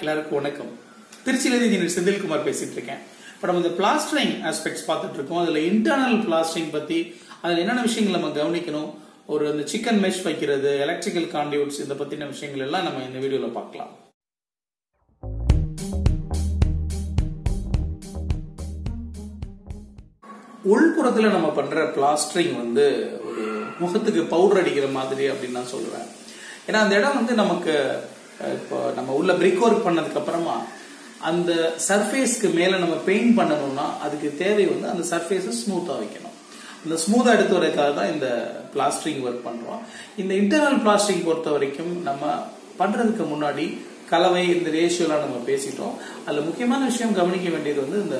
எல்லாருக்கும் வணக்கம் திருச்சியிலிருந்து இன்ஜினியர் செந்தில்குமார் பேசிட்டு இருக்கேன் இப்போ நம்ம இந்த பிளாஸ்டரிங் ஆஸ்பெக்ட்ஸ் பார்த்துட்டு இருக்கோம் அதில் இன்டர்னல் பிளாஸ்டரிங் பற்றி அதில் என்னென்ன விஷயங்கள் நம்ம கவனிக்கணும் ஒரு இந்த சிக்கன் மெஷ் வைக்கிறது எலக்ட்ரிக்கல் காண்டியூட்ஸ் இந்த பற்றின விஷயங்கள் எல்லாம் நம்ம இந்த வீடியோவில் பார்க்கலாம் உள்புறத்தில் நம்ம பண்ற பிளாஸ்டரிங் வந்து ஒரு முகத்துக்கு பவுடர் அடிக்கிற மாதிரி அப்படின்னு நான் சொல்லுவேன் ஏன்னா அந்த இடம் வந்து நமக்கு அஹ், இப்போ நம்ம உள்ள பிரிக் ஒர்க் பண்ணதுக்கு அப்புறமா அந்த சர்ஃபேஸ்க்கு மேல நம்ம பெயிண்ட் பண்ணணும்னா அதுக்கு தேவை வந்து அந்த சர்ஃபேஸை ஸ்மூத்தா வைக்கணும் அந்த ஸ்மூத்தா எடுத்து வரதுக்காக தான் இந்த பிளாஸ்டரிங் ஒர்க் பண்றோம் இந்த இன்டர்னல் பிளாஸ்டரிங் பொறுத்த வரைக்கும் நம்ம பண்றதுக்கு முன்னாடி கலவை இந்த ரேஷியோலாம் நம்ம பேசிட்டோம் அதுல முக்கியமான விஷயம் கவனிக்க வேண்டியது வந்து இந்த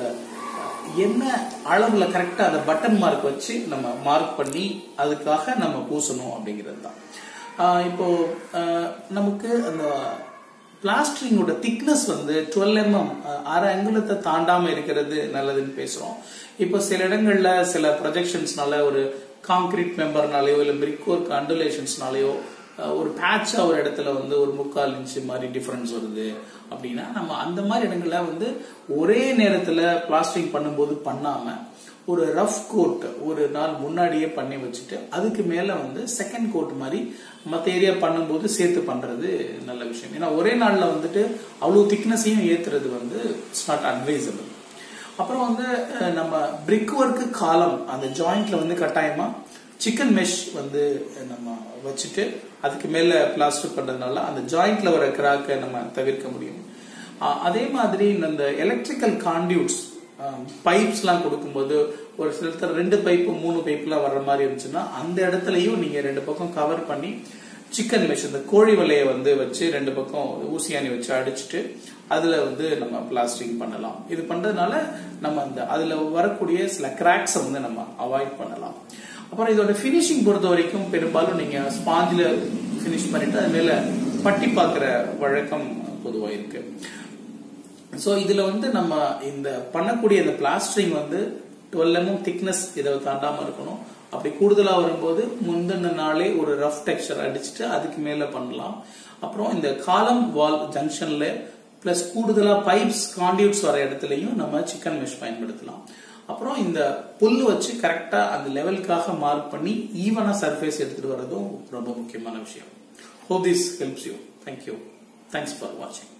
என்ன அளவுல கரெக்டா அந்த பட்டன் மார்க் வச்சு நம்ம மார்க் பண்ணி அதுக்காக நம்ம பூசணும் அப்படிங்கிறது தான் ஆஹ் இப்போ ஆஹ் நமக்கு அந்த பிளாஸ்டரிங்கோட திக்னஸ் வந்து டுவெல் எம்எம் அரை அங்குலத்தை தாண்டாம இருக்கிறது நல்லதுன்னு பேசுறோம் இப்போ சில இடங்கள்ல சில ப்ரொஜெக்ஷன்ஸ்னால ஒரு காங்கிரீட் மெம்பர்னாலயோ இல்ல பிரிக் ஒர்க் அண்டுலேஷன்ஸ்னாலயோ ஒரு பேட்சா ஒரு இடத்துல வந்து ஒரு முக்கால் இன்ச்சு மாதிரி டிஃபரன்ஸ் வருது அப்படின்னா நம்ம அந்த மாதிரி இடங்கள்ல வந்து ஒரே நேரத்துல பிளாஸ்டரிங் பண்ணும்போது பண்ணாம ஒரு ரஃப் கோட் ஒரு நாள் முன்னாடியே பண்ணி வச்சுட்டு அதுக்கு மேல வந்து செகண்ட் கோட் மாதிரி மற்ற ஏரியா பண்ணும்போது சேர்த்து பண்றது நல்ல விஷயம் ஏன்னா ஒரே நாள்ல வந்துட்டு அவ்வளவு திக்னஸையும் ஏத்துறது வந்து இட்ஸ் நாட் அட்வைசபிள் அப்புறம் வந்து அஹ், நம்ம பிரிக் ஒர்க்கு காலம் அந்த ஜாயிண்ட்ல வந்து கட்டாயமா சிக்கன் மெஷ் வந்து நம்ம வச்சுட்டு அதுக்கு மேல பிளாஸ்டர் பண்றதுனால அந்த ஜாயிண்ட்ல வர கிராக்கை நம்ம தவிர்க்க முடியும் அஹ், அதே மாதிரி இந்த எலக்ட்ரிக்கல் காண்டியூட்ஸ் பைப்ஸ் எல்லாம் கொடுக்கும்போது ஒரு சில இடத்துல ரெண்டு பைப்பு மூணு பைப்லாம் வர்ற மாதிரி இருந்துச்சுன்னா அந்த இடத்துலயும் நீங்க ரெண்டு பக்கம் கவர் பண்ணி சிக்கன் மெஷ் இந்த கோழி வலையை வந்து வச்சு ரெண்டு பக்கம் ஊசியானி வச்சு அடிச்சுட்டு அதுல வந்து நம்ம பிளாஸ்டரிங் பண்ணலாம் இது பண்றதுனால நம்ம அந்த அதுல வரக்கூடிய சில கிராக்ஸை வந்து நம்ம அவாய்ட் பண்ணலாம் அப்புறம் இதோட ஃபினிஷிங் பொறுத்த வரைக்கும் பெரும்பாலும் நீங்க ஸ்பாஞ்சில் ஃபினிஷ் பண்ணிட்டு அது மேல பட்டி பார்க்குற வழக்கம் பொதுவா இருக்கு ஸோ இதுல வந்து நம்ம இந்த பண்ணக்கூடிய இந்த பிளாஸ்டரிங் வந்து டுவெல் எம்எம் திக்னஸ் இதை தாண்டாம இருக்கணும் அப்படி கூடுதலா வரும்போது முந்தின நாளே ஒரு ரஃப் டெக்ஸ்சர் அடிச்சுட்டு அதுக்கு மேல பண்ணலாம் அப்புறம் இந்த காலம் வால் ஜங்ஷன்ல பிளஸ் கூடுதலா பைப்ஸ் காண்டியூட்ஸ் வர இடத்துலயும் நம்ம சிக்கன் மெஷ் பயன்படுத்தலாம் அப்புறம் இந்த புல்லு வச்சு கரெக்டா அந்த லெவலுக்காக மார்க் பண்ணி ஈவனா சர்ஃபேஸ் எடுத்துட்டு வர்றதும் ரொம்ப முக்கியமான விஷயம் hope this helps you thank you thanks for வாட்சிங்